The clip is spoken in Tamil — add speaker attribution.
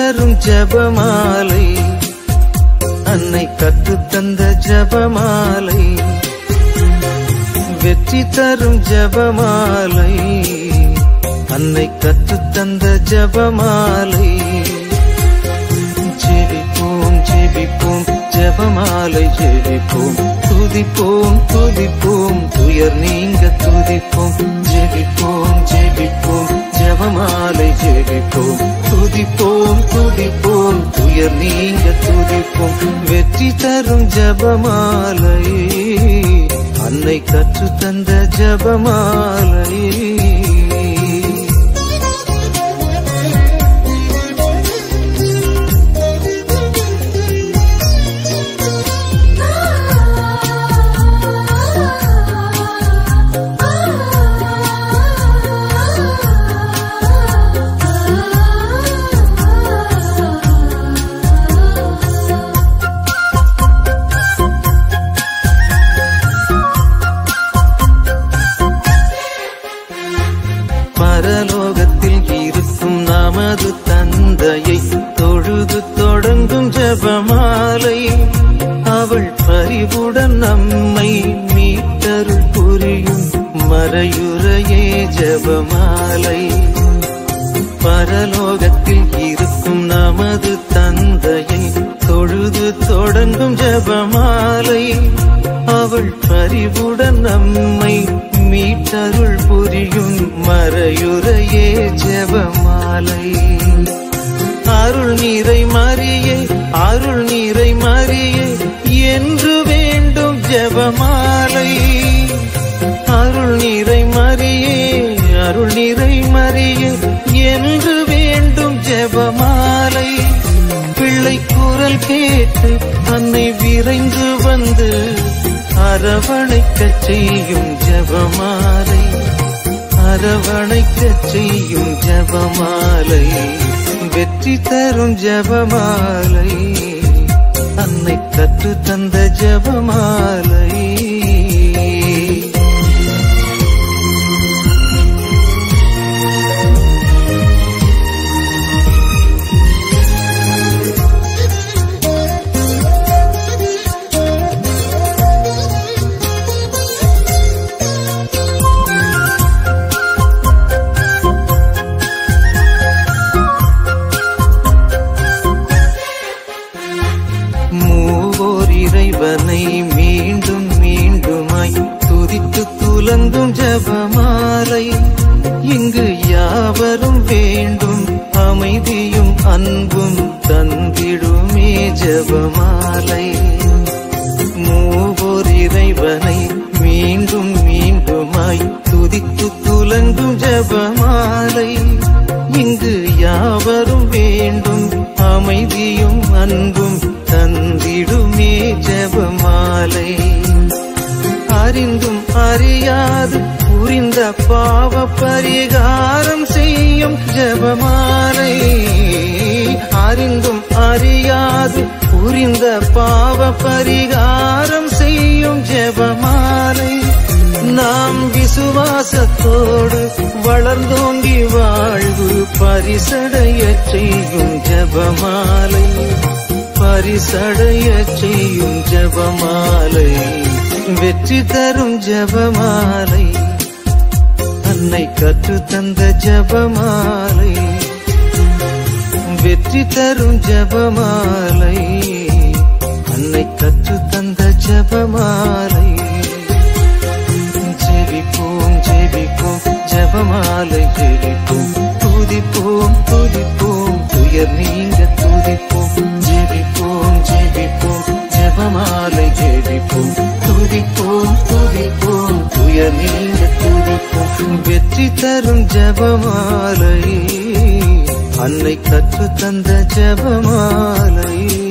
Speaker 1: தரும் ஜபமாலை அன்னை கற்றுத்தந்த ஜபமாலை வெற்றி தரும் ஜபமாலை அன்னை கற்றுத்தந்த ஜபமாலை ஜெபிப்போம் ஜெபிப்போம் ஜபமாலை ஜெபிப்போம் துதிப்போம் துதிப்போம் துயர் நீங்க துதிப்போம் ஜெபிப்போம் ஜெபிப்போம் ஜபமாலை ஜெபிப்போம் துதிப்போம் துதிப்போம் துயர் நீங்க துதிப்போம் வெற்றி தரும் ஜபமாலை அன்னை கற்று தந்த ஜபமாலை பரலோகத்தில் இருக்கும் நமது தந்தையை தொழுது தொடங்கும் ஜபமாலை அவள் பரிவுடன் நம்மை மீட்டருள் புரியும் மறையுறையே ஜபமாலை பரலோகத்தில் இருக்கும் நமது தந்தையை தொழுது தொடங்கும் ஜபமாலை அவள் பரிவுடன் நம்மை மீட்டருள் புரியும் மறையுறையே ஜெபமாலை அருள் நீரை மறியே அருள் நீரை மறியே என்று வேண்டும் ஜெபமாலை அருள் நீரை மறியே அருள் நீரை மறியே என்று வேண்டும் ஜெபமாலை பிள்ளை குரல் கேட்டு அன்னை விரைந்து வந்து அரவணைக்கச் செய்யும் ஜபமாலை அரவணைக்கச் செய்யும் ஜபமாலை வெற்றி தரும் ஜபமாலை அன்னை கற்று தந்த ஜபமாலை மூவோர் இறைவனை மீண்டும் மீண்டுமாய் துதித்து துலங்கும் ஜபமாலை இங்கு யாவரும் வேண்டும் அமைதியும் அன்பும் தந்திடுமே ஜபமாலை மூவோர் இறைவனை மீண்டும் மீண்டுமாய் துதித்து துலங்கும் ஜபமாலை இங்கு யாவரும் வேண்டும் அமைதியும் அன்பும் தந்திடுமே ஜபமாலை அறிந்தும் அறியாது புரிந்த பாவ பரிகாரம் செய்யும் ஜபமாலை அறிந்தும் அறியாது புரிந்த பாவ பரிகாரம் செய்யும் ஜபமாலை நாம் விசுவாசத்தோடு வளர்ந்தோங்கி வாழ்வு பரிசடைய செய்யும் ஜபமாலை பரிசடைய செய்யும் ஜபமாலை வெற்றி தரும் ஜபமாலை அன்னை கற்று தந்த ஜபமாலை வெற்றி தரும் ஜபமாலை அன்னை கற்று தந்த ஜபமாலை ஜெபிப்போம் ஜெபிப்போம் ஜபமாலை ஜெபிப்போம் துதிப்போம் துதிப்போம் துயர் நீங்க துதிப்போம் ஜெபிப்போம் ஜெபிப்போம் ஜபமாலை ஜெபிப்போம் துதிப்போம் துதிப்போம் துயர் நீங்க துதிப்போம் வெற்றி தரும் ஜபமாலை அன்னை கற்று தந்த ஜபமாலை